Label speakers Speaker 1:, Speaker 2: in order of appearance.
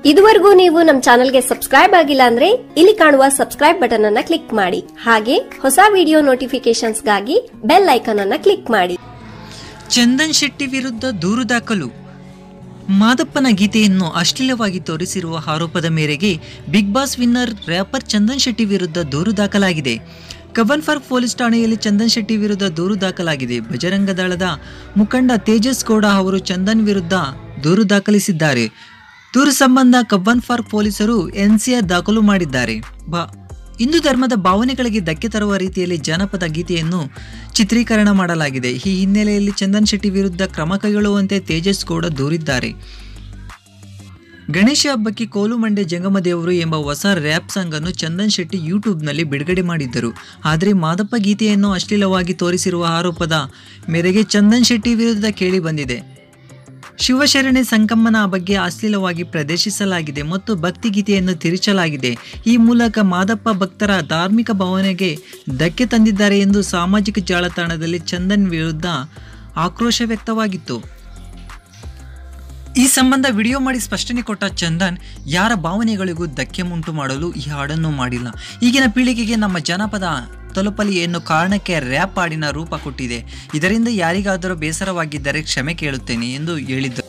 Speaker 1: ಇದುವರೆಗೂ ನೀವು ನಮ್ಮ ಚಾನೆಲ್ಗೆ ಸಬ್ಸ್ಕ್ರೈಬ್ ಆಗಿಲ್ಲ ಅಂದ್ರೆ ಇಲ್ಲಿ ಕಾಣುವ ಸಬ್ಸ್ಕ್ರೈಬ್ ಬಟನ್ ಅನ್ನ ಕ್ಲಿಕ್ ಮಾಡಿ ಹಾಗೆ ಹೊಸ ವಿಡಿಯೋ ನೋಟಿಫಿಕೇಶನ್ಸ್ಗಾಗಿ ಬೆಲ್ ಐಕಾನ್ ಅನ್ನ ಕ್ಲಿಕ್ ಮಾಡಿ
Speaker 2: ಚಂದನ್ ಶೆಟ್ಟಿ ವಿರುದ್ಧ ದೂರು ದಾಖಲು ಮಾದಪ್ಪನ ಗೀತೆಯನ್ನು ಅಶ್ಲೀಲವಾಗಿ ತೋರಿಸಿರುವ ಆರೋಪದ ಮೇರೆಗೆ Bigg Boss winner rapper Chandan Shetty ವಿರುದ್ಧ ದೂರು ದಾಖಲಾಗಿದೆ ಕಬ್ಬನ್ ಪಾರ್ಕ್ ಪೊಲೀಸ್ ಠಾಣೆಯಲ್ಲಿ ಚಂದನ್ ಶೆಟ್ಟಿ ವಿರುದ್ಧ ದೂರು ದಾಖಲಾಗಿದೆ ಬಜರಂಗ ದಳದ ಮುಖಂಡ ತೇಜಸ್ ಗೌಡ ಅವರು ಚಂದನ್ ವಿರುದ್ಧ ದೂರು ದಾಖಲಿಸಿದ್ದಾರೆ ದೂರು ಸಂಬಂಧ ಕಬ್ಬನ್ ಪಾರ್ಕ್ ಪೊಲೀಸರು ಎನ್ಸಿಆರ್ ದಾಖಲು ಮಾಡಿದ್ದಾರೆ ಬಾ ಹಿಂದೂ ಧರ್ಮದ ಭಾವನೆಗಳಿಗೆ ಧಕ್ಕೆ ತರುವ ರೀತಿಯಲ್ಲಿ ಜಾನಪದ ಗೀತೆಯನ್ನು ಚಿತ್ರೀಕರಣ ಮಾಡಲಾಗಿದೆ ಈ ಹಿನ್ನೆಲೆಯಲ್ಲಿ ಚಂದನ್ ಶೆಟ್ಟಿ ವಿರುದ್ಧ ಕ್ರಮ ಕೈಗೊಳ್ಳುವಂತೆ ತೇಜಸ್ ಗೌಡ ದೂರಿದ್ದಾರೆ ಗಣೇಶ ಹಬ್ಬಕ್ಕೆ ಕೋಲುಮಂಡೆ ಜಂಗಮದೇವರು ಎಂಬ ಹೊಸ ರ್ಯಾಪ್ ಸಾಂಗ್ ಅನ್ನು ಚಂದನ್ ಶೆಟ್ಟಿ ಯೂಟ್ಯೂಬ್ನಲ್ಲಿ ಬಿಡುಗಡೆ ಮಾಡಿದ್ದರು ಆದರೆ ಮಾದಪ್ಪ ಗೀತೆಯನ್ನು ಅಶ್ಲೀಲವಾಗಿ ತೋರಿಸಿರುವ ಆರೋಪದ ಮೇರೆಗೆ ಚಂದನ್ ಶೆಟ್ಟಿ ವಿರುದ್ಧ ಕೇಳಿ ಬಂದಿದೆ ಶಿವಶರಣೆ ಸಂಕಮ್ಮನ ಬಗ್ಗೆ ಅಶ್ಲೀಲವಾಗಿ ಪ್ರದರ್ಶಿಸಲಾಗಿದೆ ಮತ್ತು ಭಕ್ತಿಗೀತೆಯನ್ನು ತಿರುಚಲಾಗಿದೆ ಈ ಮೂಲಕ ಮಾದಪ್ಪ ಭಕ್ತರ ಧಾರ್ಮಿಕ ಭಾವನೆಗೆ ಧಕ್ಕೆ ತಂದಿದ್ದಾರೆ ಎಂದು ಸಾಮಾಜಿಕ ಜಾಲತಾಣದಲ್ಲಿ ಚಂದನ್ ವಿರುದ್ಧ ಆಕ್ರೋಶ ವ್ಯಕ್ತವಾಗಿತ್ತು ಈ ಸಂಬಂಧ ವಿಡಿಯೋ ಮಾಡಿ ಸ್ಪಷ್ಟನೆ ಕೊಟ್ಟ ಚಂದನ್ ಯಾರ ಭಾವನೆಗಳಿಗೂ ಧಕ್ಕೆ ಉಂಟು ಮಾಡಲು ಈ ಹಾಡನ್ನು ಮಾಡಿಲ್ಲ ಈಗಿನ ಪೀಳಿಗೆಗೆ ನಮ್ಮ ಜನಪದ ತಲುಪಲಿ ಎನ್ನುವ ಕಾರಣಕ್ಕೆ ರ್ಯಾಪ್ ಹಾಡಿನ ರೂಪ ಕೊಟ್ಟಿದೆ ಇದರಿಂದ ಯಾರಿಗಾದರೂ ಬೇಸರವಾಗಿದ್ದರೆ ಕ್ಷಮೆ ಕೇಳುತ್ತೇನೆ ಎಂದು ಹೇಳಿದ್ದರು